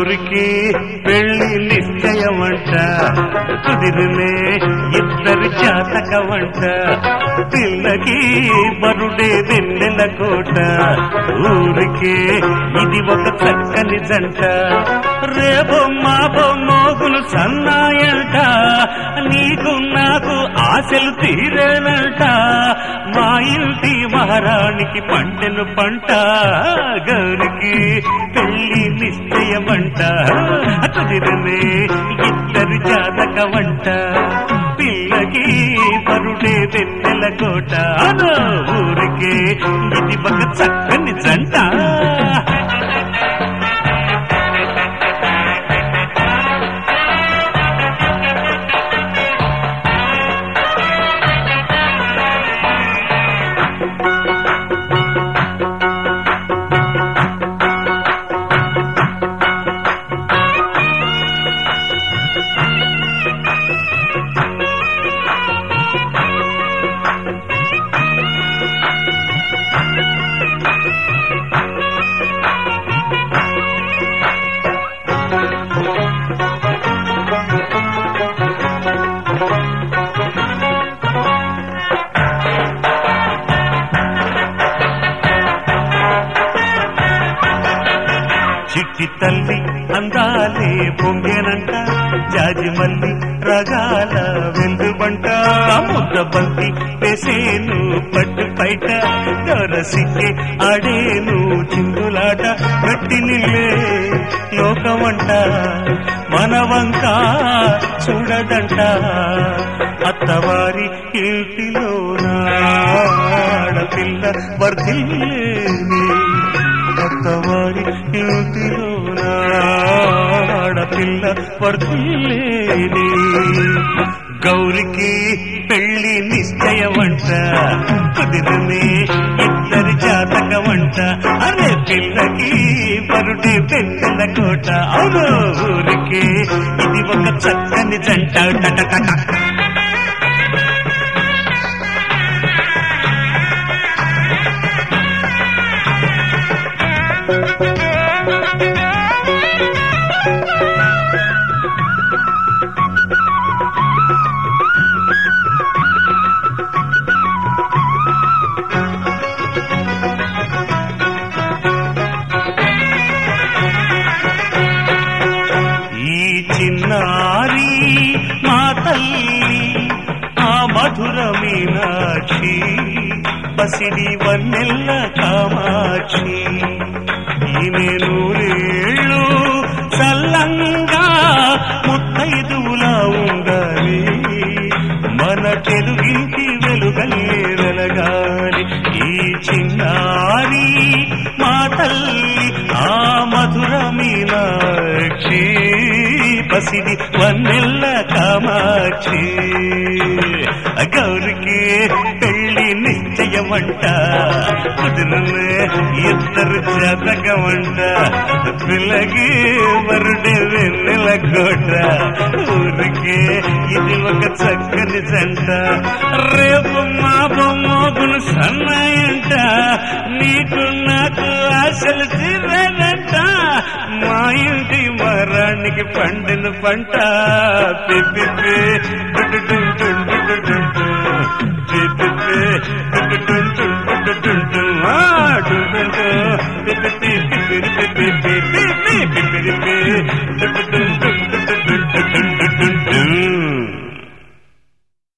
ఊరికి పెళ్లి నిశ్చయమంట కుదిరినే ఇద్దరి జాతకమంట పిల్లకి బరుడే వెన్నెల కోట ఊరికి ఇది ఒక చక్కని జంట రేపో మాపో మోగులు సన్నాయంట నీకు నాకు ఆశలు తీరేనంట మా ఇంటి మహారాణికి పంటెను పంట గౌరికి పెళ్లి నిశ్చయమంట కుదిరనే ఇద్దరు జాతకమంట పిల్లకి పరుడే వెన్నెల కోట అదో ఊరికే ఇది ఒక చక్కని జంట చిట్టి తల్లి అందాలే పొంగేనంట జాజి మల్లి రగాల వెందుబంట ముద్ద బంతి పెసేను పట్టు పైట దొరసిక్కే ఆడేను చిందులాట గట్టి నిల్లే లోకమంట మనవంక చూడదంట అత్తవారి ఇంటిలోన ఆడపిల్ల వర్ధిల్లేని అత్తవారి ఇంటిలోన ఆడపిల్ల వర్ధిల్లేని గౌరికి పెళ్లి నిశ్చయమంట కుదిరనే ఇద్దరి జాతకమంట అరే పిల్లకి పరుడే పెద్దల కోట అవును ఊరికి ఇది ఒక చక్కని జంట టటకట ఈ చిన్నారి మా తల్లి ఆ మధుర మీనాక్షి బసిడి వన్నెల్ల కామాక్షి ఈమె నూరేళ్ళు చల్లంగా ముత్తైదువులా ఉండాలి మన తెలుగింటి వెలుగల్లే వెలగాలి ఈ చిన్నారి మా తల్లి ఆ మధుర మీనాక్షి పసిడి వన్నెల్ల కామాక్షి గౌరికి పెళ్లి నిశ్చయమంట కుదిరలే ఇద్దరు జాతకమంట పిల్లకి వరుడే వెన్నెల కోట ఊరికి ఇది ఒక చక్కని జంట రేపు మా బొమ్మోగులు సన్నాయంట నీకు నాకు ఆశలు తీరేనంట మా ఇంటి మరానికి పండిన పంట పిప్పి పిప్పి పిప్పి పిప్పి